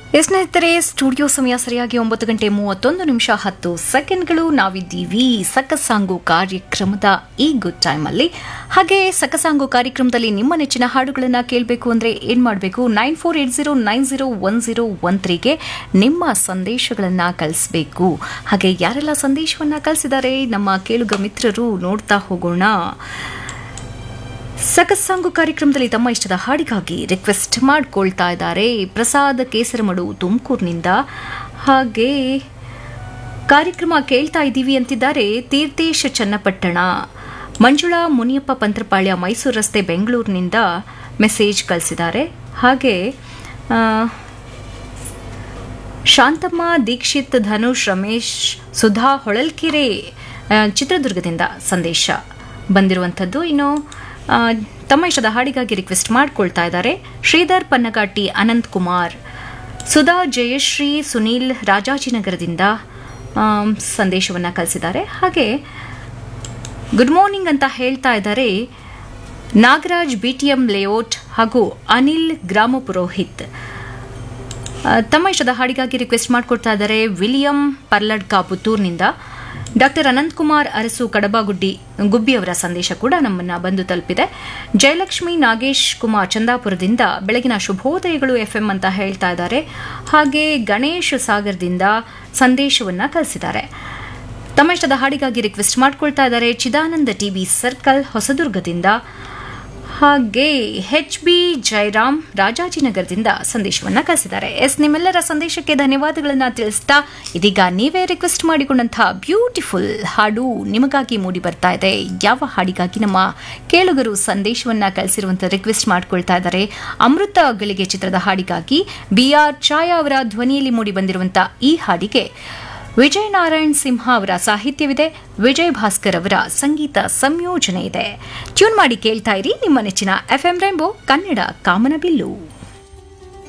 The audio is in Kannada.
ಸ್ನೇಹಿತರೆ ಸ್ಟುಡಿಯೋ ಸಮಯ ಸರಿಯಾಗಿ ಒಂಬತ್ತು ಗಂಟೆ ಮೂವತ್ತೊಂದು ನಿಮಿಷ ಹತ್ತು ಸೆಕೆಂಡ್ಗಳು ನಾವಿದ್ದೀವಿ ಸಕಸಾಂಗು ಕಾರ್ಯಕ್ರಮದ ಈ ಗುಡ್ ಟೈಮಲ್ಲಿ ಹಾಗೆ ಸಕಸಾಂಗು ಕಾರ್ಯಕ್ರಮದಲ್ಲಿ ನಿಮ್ಮ ನೆಚ್ಚಿನ ಹಾಡುಗಳನ್ನು ಕೇಳಬೇಕು ಅಂದರೆ ಏನು ಮಾಡಬೇಕು nine four eight zero nine zero one zero one ತ್ರೀಗೆ ನಿಮ್ಮ ಸಂದೇಶಗಳನ್ನು ಕಳಿಸ್ಬೇಕು ಹಾಗೆ ಯಾರೆಲ್ಲ ಸಂದೇಶವನ್ನು ಕಳಿಸಿದ್ದಾರೆ ನಮ್ಮ ಕೇಳುಗ ಮಿತ್ರರು ನೋಡ್ತಾ ಹೋಗೋಣ ಸಕಸ್ಸಾಂಗು ಕಾರ್ಯಕ್ರಮದಲ್ಲಿ ತಮ್ಮ ಇಷ್ಟದ ಹಾಡಿಗಾಗಿ ರಿಕ್ವೆಸ್ಟ್ ಮಾಡ್ಕೊಳ್ತಾ ಇದ್ದಾರೆ ಪ್ರಸಾದ್ ಕೇಸರಮಡು ತುಮಕೂರಿನಿಂದ ಹಾಗೆ ಕಾರ್ಯಕ್ರಮ ಕೇಳ್ತಾ ಇದ್ದೀವಿ ಅಂತಿದ್ದಾರೆ ತೀರ್ಥೇಶ್ ಚನ್ನಪಟ್ಟಣ ಮಂಜುಳಾ ಮುನಿಯಪ್ಪ ಪಂತ್ರಪಾಳ್ಯ ಮೈಸೂರು ರಸ್ತೆ ಬೆಂಗಳೂರಿನಿಂದ ಮೆಸೇಜ್ ಕಳಿಸಿದ್ದಾರೆ ಹಾಗೆ ಆ, ಶಾಂತಮ್ಮ ದೀಕ್ಷಿತ್ ಧನುಷ್ ರಮೇಶ್ ಸುಧಾ ಹೊಳಲ್ಕೆರೆ ಆ, ಚಿತ್ರದುರ್ಗದಿಂದ ಸಂದೇಶ ಬಂದಿರುವಂಥದ್ದು ಇನ್ನು ಆ, ತಮ್ಮ ಇಷ್ಟದ ಹಾಡಿಗಾಗಿ ರಿಕ್ವೆಸ್ಟ್ ಮಾಡ್ಕೊಳ್ತಾ ಇದ್ದಾರೆ ಶ್ರೀಧರ್ ಪನ್ನಗಾಟಿ ಅನಂತ್ ಕುಮಾರ್ ಸುಧಾ ಜಯಶ್ರೀ ಸುನೀಲ್ ರಾಜಾಜಿನಗರದಿಂದ ಸಂದೇಶವನ್ನು ಕಳಿಸಿದ್ದಾರೆ ಹಾಗೆ ಗುಡ್ ಮಾರ್ನಿಂಗ್ ಅಂತ ಹೇಳ್ತಾ ಇದ್ದಾರೆ ನಾಗರಾಜ್ ಬಿಟಿಎಂ ಲೇಔಟ್ ಹಾಗೂ ಅನಿಲ್ ಗ್ರಾಮ ಪುರೋಹಿತ್ ಆ, ತಮ್ಮ ಇಷ್ಟದ ಹಾಡಿಗಾಗಿ ರಿಕ್ವೆಸ್ಟ್ ಮಾಡಿಕೊಡ್ತಾ ಇದ್ದಾರೆ ವಿಲಿಯಂ ಪರ್ಲಡ್ಕ ಪುತ್ತೂರಿನಿಂದ ಡಾಕ್ಟರ್ ಅನಂತಕುಮಾರ್ ಅರಸು ಕಡಬಗುಡ್ಡಿ ಗುಬ್ಬಿ ಅವರ ಸಂದೇಶ ಕೂಡ ನಮ್ಮನ್ನ ಬಂದು ತಲುಪಿದೆ ಜಯಲಕ್ಷ್ಮಿ ನಾಗೇಶ್ ಕುಮಾರ್ ಚಂದಾಪುರದಿಂದ ಬೆಳಗಿನ ಶುಭೋದಯಗಳು ಎಫ್ಎಂ ಅಂತ ಹೇಳ್ತಾ ಇದ್ದಾರೆ ಹಾಗೆ ಗಣೇಶ್ ಸಾಗರದಿಂದ ಸಂದೇಶವನ್ನ ಕಳಿಸಿದ್ದಾರೆ ತಮ್ಮ ಇಷ್ಟದ ಹಾಡಿಗಾಗಿ ರಿಕ್ವೆಸ್ಟ್ ಮಾಡ್ಕೊಳ್ತಾ ಇದ್ದಾರೆ ಚಿದಾನಂದ ಟಿವಿ ಸರ್ಕಲ್ ಹೊಸದುರ್ಗದಿಂದ ಹಾಗೆ ಎಚ್ ಬಿ ಜಯರಾಮ್ ರಾಜಾಜಿನಗರದಿಂದ ಸಂದೇಶವನ್ನ ಕಳಿಸಿದ್ದಾರೆ ಎಸ್ ನಿಮ್ಮೆಲ್ಲರ ಸಂದೇಶಕ್ಕೆ ಧನ್ಯವಾದಗಳನ್ನ ತಿಳಿಸ್ತಾ ಇದೀಗ ನೀವೇ ರಿಕ್ವೆಸ್ಟ್ ಮಾಡಿಕೊಂಡಂತಹ ಬ್ಯೂಟಿಫುಲ್ ಹಾಡು ನಿಮಗಾಗಿ ಮೂಡಿ ಬರ್ತಾ ಇದೆ ಯಾವ ಹಾಡಿಗಾಗಿ ನಮ್ಮ ಕೇಳುಗರು ಸಂದೇಶವನ್ನ ಕಳಿಸಿರುವಂತ ರಿಕ್ವೆಸ್ಟ್ ಮಾಡ್ಕೊಳ್ತಾ ಇದ್ದಾರೆ ಅಮೃತ ಗಳಿಗೆ ಚಿತ್ರದ ಹಾಡಿಗಾಗಿ ಬಿ ಆರ್ ಛಾಯಾ ಅವರ ಧ್ವನಿಯಲ್ಲಿ ಮೂಡಿ ಬಂದಿರುವಂತಹ ಈ ಹಾಡಿಗೆ ವಿಜಯ್ ನಾರಾಯಣ್ ಸಿಂಹ ಅವರ ಸಾಹಿತ್ಯವಿದೆ ವಿಜಯ್ ಭಾಸ್ಕರ್ ಅವರ ಸಂಗೀತ ಸಂಯೋಜನೆ ಇದೆ ಟ್ಯೂನ್ ಮಾಡಿ ಕೇಳ್ತಾ ಇರಿ ನಿಮ್ಮ ನೆಚ್ಚಿನ ಎಫ್ಎಂ ರೈಂಬೋ ಕನ್ನಡ ಕಾಮನಬಿಲ್ಲು